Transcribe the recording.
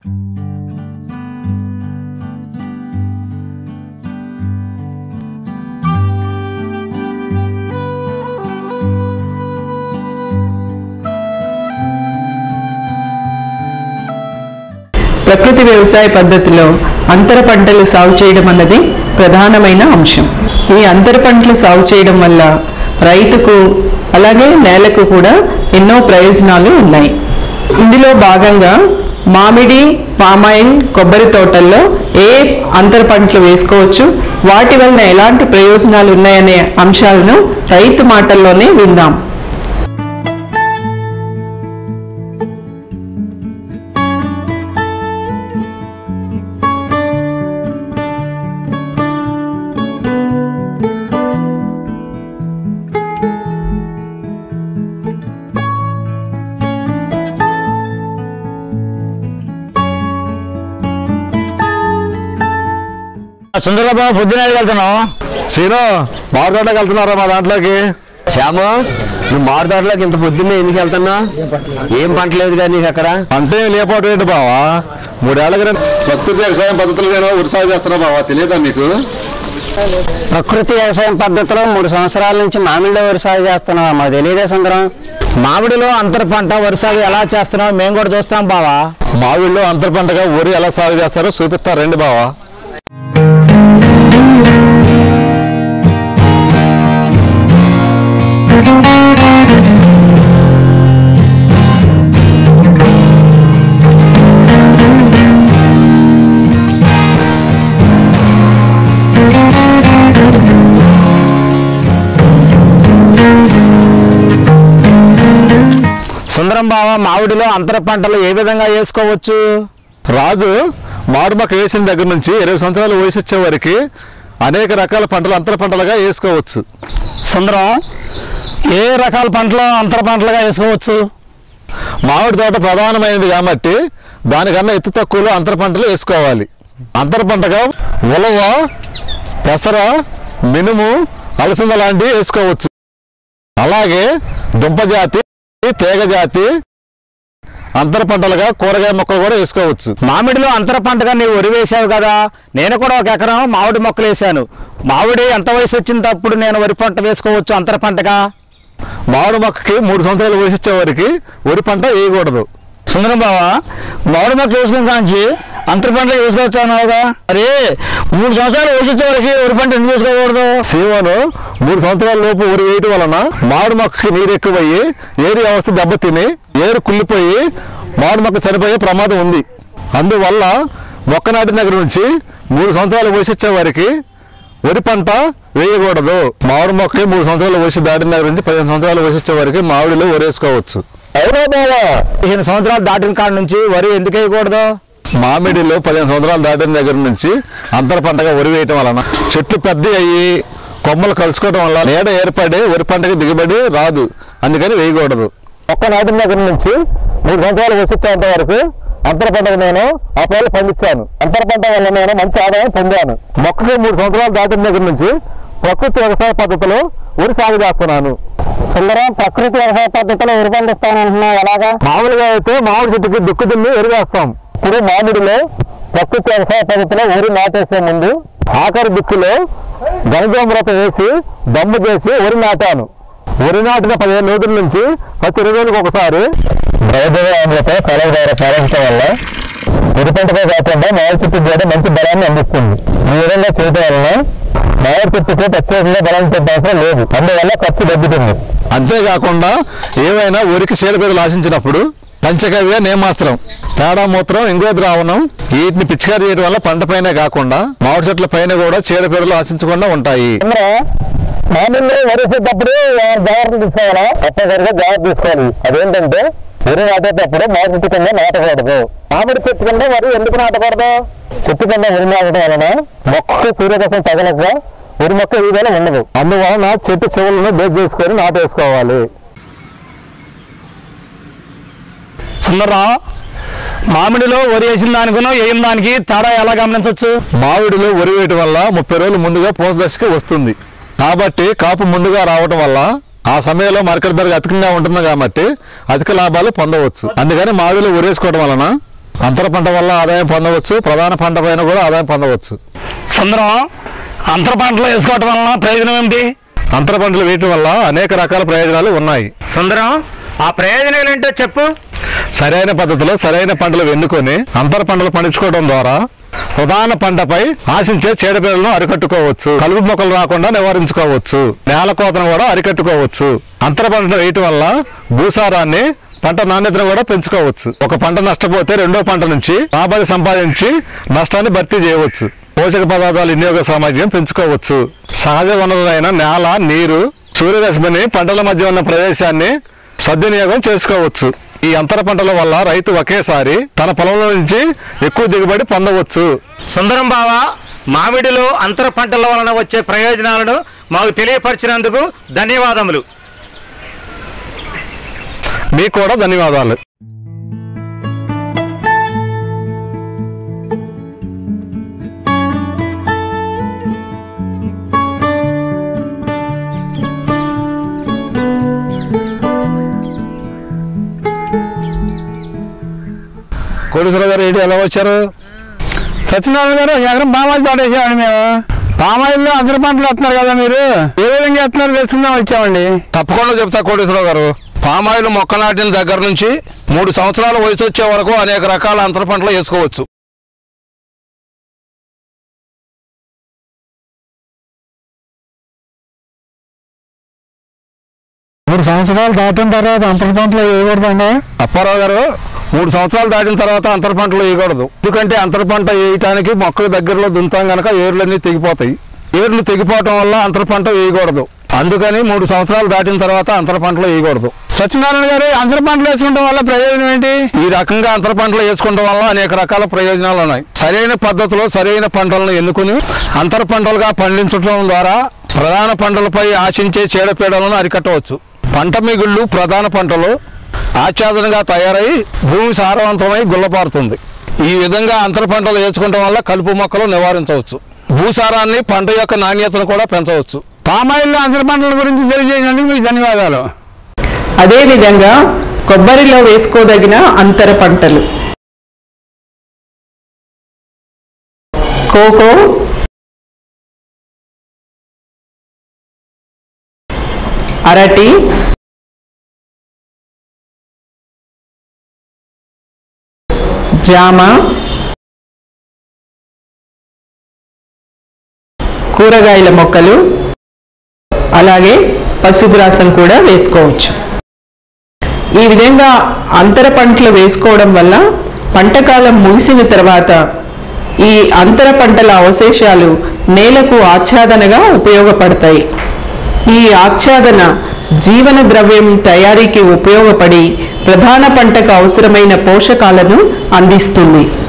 ప్రకృతి వ్యవసాయ పద్ధతిలో అంతర పంటలు సాగు చేయడం అన్నది ప్రధానమైన అంశం ఈ అంతర పంటలు సాగు చేయడం వల్ల రైతుకు అలాగే నేలకు కూడా ఎన్నో ప్రయోజనాలు ఉన్నాయి ఇందులో భాగంగా మామిడి పామాయిల్ కొబ్బరి తోటల్లో ఏ అంతర పంటలు వేసుకోవచ్చు వాటి వలన ఎలాంటి ప్రయోజనాలు ఉన్నాయనే అంశాలను రైతు మాటల్లోనే విందాం సుందరబాబు పొద్దున వెళ్తున్నావు సీను మామిడి తోటలోకి వెళ్తున్నారా మా దాంట్లోకి శ్యాము నువ్వు మామిడి తోటలోకి ఇంత పొద్దున్నే ఎందుకు వెళ్తున్నా ఏం పంట లేదు కానీ నీకు అక్కడ అంటే లేకపోవడం ఏంటి బావా మూడేళ్ల క్రితం ప్రకృతి వ్యవసాయం పద్ధతులు నేను వ్యవసాయం చేస్తున్నా బావా తెలియదా మీకు ప్రకృతి వ్యవసాయం పద్ధతిలో మూడు సంవత్సరాల నుంచి మామిడిలో వ్యవసాయం చేస్తున్నావు మాకు తెలియదే సుందరం మామిడిలో అంతర పంట వరుసగా ఎలా చేస్తున్నావు మేము కూడా చూస్తాం బావా మామిడిలో అంతర పంటగా వరి ఎలా సాగు చేస్తారో చూపిస్తారు రండి బావా సుందరం బావ మామిడిలో అంతర పంటలు ఏ విధంగా వేసుకోవచ్చు రాజు మామిడి మొక్క వేసిన దగ్గర నుంచి ఇరవై సంవత్సరాల వయసు వచ్చే వరకు అనేక రకాల పంటలు అంతర పంటలుగా వేసుకోవచ్చు సుందరం ఏ రకాల పంటలు అంతర పంటలుగా వేసుకోవచ్చు మామిడి తోట ప్రధానమైనది కాబట్టి దానికన్నా ఎత్తు తక్కువలో అంతర పంటలు వేసుకోవాలి అంతర పంటగా ఉలవ పెసర మినుము అలసంద లాంటివి వేసుకోవచ్చు అలాగే దుంప జాతి తీగ జాతి అంతర పంటలుగా కూరగాయ మొక్కలు కూడా వేసుకోవచ్చు మామిడిలో అంతర పంటగా నీవు వరి వేసావు కదా నేను కూడా ఒక ఎకరం మామిడి మొక్కలు వేసాను మామిడి ఎంత వయసు వచ్చినప్పుడు నేను వరి పంట వేసుకోవచ్చు అంతర పంటగా మామిడి మొక్కకి మూడు సంవత్సరాలు వయసు వచ్చే వరకు వరి పంట వేయకూడదు సుందరం బావా మామిడి మొక్క వేసుకున్న కాంచి అంతర పంట వేసుకోవచ్చు అన్నావుగా అరే మూడు సంవత్సరాలు వయసు వచ్చే వరకు వరి పంట ఎందుకు వేసుకోకూడదు సీమను మూడు సంవత్సరాల లోపు ఊరి వేయటం వలన మామిడి మొక్కకి నీరు ఎక్కువయ్యి ఏరు వ్యవస్థ దెబ్బతిని ఏరు కుళ్ళిపోయి మామిడి మొక్క చనిపోయే ప్రమాదం ఉంది అందువల్ల మొక్క నాటిన దగ్గర నుంచి మూడు సంవత్సరాల వయసు వచ్చే వారికి వరి పంట వేయకూడదు మామిడి మొక్కకి మూడు సంవత్సరాల వయసు దాటిన దగ్గర నుంచి పదిహేను సంవత్సరాల వయసు వచ్చే వరకు మామిడిలో వరేసుకోవచ్చు పదిహేను సంవత్సరాలు దాటిన కాడ నుంచి వరి ఎందుకు వేయకూడదు మామిడిలో పదిహేను సంవత్సరాలు దాటిన దగ్గర నుంచి అంతర పంటగా వరి వేయటం వలన చెట్లు పెద్ద అయ్యి కొమ్మలు కలుసుకోవడం వల్ల నీడ ఏర్పడి వరి పంటకి దిగుబడి రాదు అందుకని వేయకూడదు మొక్క నాటిన దగ్గర నుంచి మూడు సంవత్సరాలు వచ్చేంత వరకు అంతర పంటకు నేను ఆ పొలాలు పండించాను అంతర పంట వల్ల నేను మంచి ఆదాయం పొందాను మొక్కకి మూడు సంవత్సరాలు దాటిన దగ్గర నుంచి ప్రకృతి వ్యవసాయ పద్ధతిలో వరి సాగు చేస్తున్నాను సుందరం ప్రకృతి వ్యవసాయ పద్ధతిలో వరి పండిస్తానంటున్నావు ఎలాగా మామూలుగా అయితే మామిడి చెట్టుకి దుక్కు దున్ని ఎరువేస్తాం ఇప్పుడు మామిడిలో ప్రకృతి వ్యవసాయ పద్ధతిలో వరి నాటేసే ముందు ఆఖరి దిక్కులో గణజోమరత వేసి దమ్ము చేసి వరి నాటాను వరి నాటిన పదిహేను రోజుల నుంచి ప్రతి ఇరవై రోజులకు ఒకసారి ద్రవదేవాలతో కలవ ద్వారా పాలించడం వల్ల వరి పంటతో కాకుండా మామిడి చెట్టు కూడా మంచి బలాన్ని అందిస్తుంది ఈ విధంగా చేయడం వలన మామిడి చెట్టుకు ప్రత్యేకంగా బలం పెట్టాల్సిన లేదు అందువల్ల ఖర్చు తగ్గుతుంది అంతేకాకుండా ఏవైనా ఉరికి చీడపీడలు ఆశించినప్పుడు పంచకవ్య నేమాస్త్రం పేడ మూత్రం ఇంకో ద్రావణం వీటిని పిచికారి చేయడం వల్ల పంట పైన కాకుండా మామిడి చెట్ల పైన కూడా చీడపీడలు ఆశించకుండా ఉంటాయి మామిడిలో వరిసేటప్పుడు జాగ్రత్తలు తీసుకోవాలా తప్పనిసరిగా జాగ్రత్త తీసుకోవాలి అదేంటంటే వరి నాటేటప్పుడు మామిడి చెట్టు కింద నాటకూడదు మామిడి చెట్టు కింద వరి ఎందుకు నాటకూడదు చెట్టు కింద వరి నాటడం వలన మొక్కకి సూర్యరసం తగలక వరి మొక్క ఈ వేళ ఉండదు అందువలన చెట్టు చెవులను బేక్ చేసుకొని నాటేసుకోవాలి సుందరరావు మామిడిలో వరి వేసిన దానికినో వేసిన దానికి తేడా ఎలా గమనించవచ్చు మామిడిలో వరి వేయటం వల్ల ముప్పై రోజులు ముందుగా పూత దశకి వస్తుంది కాబట్టి కాపు ముందుగా రావటం వల్ల ఆ సమయంలో మార్కెట్ ధర అధికంగా ఉంటుంది కాబట్టి అధిక లాభాలు పొందవచ్చు అందుకని మామిడిలో వరేసుకోవడం వలన అంతర పంట వల్ల ఆదాయం పొందవచ్చు ప్రధాన పంట పైన కూడా ఆదాయం పొందవచ్చు సుందరం అంతర పంటలు వేసుకోవటం వలన ప్రయోజనం ఏమిటి అంతర పంటలు వేయటం వల్ల అనేక రకాల ప్రయోజనాలు ఉన్నాయి సుందరం ఆ ప్రయోజనాలు ఏంటో చెప్పు సరైన పద్ధతిలో సరైన పంటలు ఎన్నుకొని అంతర పంటలు పండించుకోవడం ద్వారా ప్రధాన పంటపై ఆశించే చీడపీడలను అరికట్టుకోవచ్చు కలుపు మొక్కలు రాకుండా నివారించుకోవచ్చు నేల కోతను కూడా అరికట్టుకోవచ్చు అంతర పంట వేయటం వల్ల భూసారాన్ని పంట నాణ్యతను కూడా పెంచుకోవచ్చు ఒక పంట నష్టపోతే రెండో పంట నుంచి రాబడి సంపాదించి నష్టాన్ని భర్తీ చేయవచ్చు పోషక పదార్థాల వినియోగ సామర్థ్యం పెంచుకోవచ్చు సహజ వనరులైన నేల నీరు సూర్యరశ్మిని పంటల మధ్య ఉన్న ప్రదేశాన్ని సద్వినియోగం చేసుకోవచ్చు ఈ అంతర పంటల వల్ల రైతు ఒకేసారి తన పొలంలో నుంచి ఎక్కువ దిగుబడి పొందవచ్చు సుందరం బావ మామిడిలో అంతర పంటల వలన వచ్చే ప్రయోజనాలను మాకు తెలియపరిచినందుకు ధన్యవాదములు మీకు కూడా ధన్యవాదాలు కోటేశ్వర గారు ఏంటి ఎలా వచ్చారు సత్యనారాయణ గారు ఎకరం పామాయిల్ తోట వేసామండి మేము పామాయిల్లో అందరి పంటలు వస్తున్నారు కదా మీరు ఏ విధంగా వేస్తున్నారో తెలుసుకుందాం వచ్చామండి తప్పకుండా చెప్తా కోటేశ్వరరావు గారు పామాయిల్ మొక్క నాటిన దగ్గర నుంచి మూడు సంవత్సరాల వయసు వచ్చే వరకు అనేక రకాల అంతర పంటలు వేసుకోవచ్చు మూడు సంవత్సరాలు దాటిన తర్వాత అంతర పంటలు వేయకూడదండి అప్పారావు గారు మూడు సంవత్సరాలు దాటిన తర్వాత అంతర పంటలు వేయకూడదు ఎందుకంటే అంతర పంట వేయటానికి మొక్కకు దగ్గరలో దుంతాం కనుక ఏర్లన్నీ తెగిపోతాయి ఏర్లు తెగిపోవటం వల్ల అంతర పంట వేయకూడదు అందుకని మూడు సంవత్సరాలు దాటిన తర్వాత అంతర పంటలు వేయకూడదు సత్యనారాయణ గారు అంతర పంటలు వేసుకోవడం వల్ల ప్రయోజనం ఏంటి ఈ రకంగా అంతర పంటలు వేసుకోవడం వల్ల అనేక రకాల ప్రయోజనాలు ఉన్నాయి సరైన పద్ధతిలో సరైన పంటలను ఎన్నుకుని అంతర పంటలుగా పండించడం ద్వారా ప్రధాన పంటలపై ఆశించే చీడపీడలను అరికట్టవచ్చు పంట మిగుళ్ళు ప్రధాన పంటలు ఆచ్ఛాదనగా తయారై భూమి సారవంతమై గుల్లపారుతుంది ఈ విధంగా అంతర పంటలు వేసుకోవడం వల్ల కలుపు మొక్కలు నివారించవచ్చు భూసారాన్ని పంట యొక్క నాణ్యతను కూడా పెంచవచ్చు పామాయిల్లో అంతర పంటల గురించి తెలియజేసినందుకు మీకు ధన్యవాదాలు అదేవిధంగా కొబ్బరిలో వేసుకోదగిన అంతర పంటలు కోకో అరటి జామ కూరగాయల మొక్కలు అలాగే పశుగ్రాసం కూడా వేసుకోవచ్చు ఈ విధంగా అంతర పంటలు వేసుకోవడం వల్ల పంటకాలం ముగిసిన తర్వాత ఈ అంతర పంటల అవశేషాలు నేలకు ఆచ్ఛాదనగా ఉపయోగపడతాయి ఈ ఆచ్ఛాదన జీవన ద్రవ్యం తయారీకి ఉపయోగపడి ప్రధాన పంటకు అవసరమైన పోషకాలను అందిస్తుంది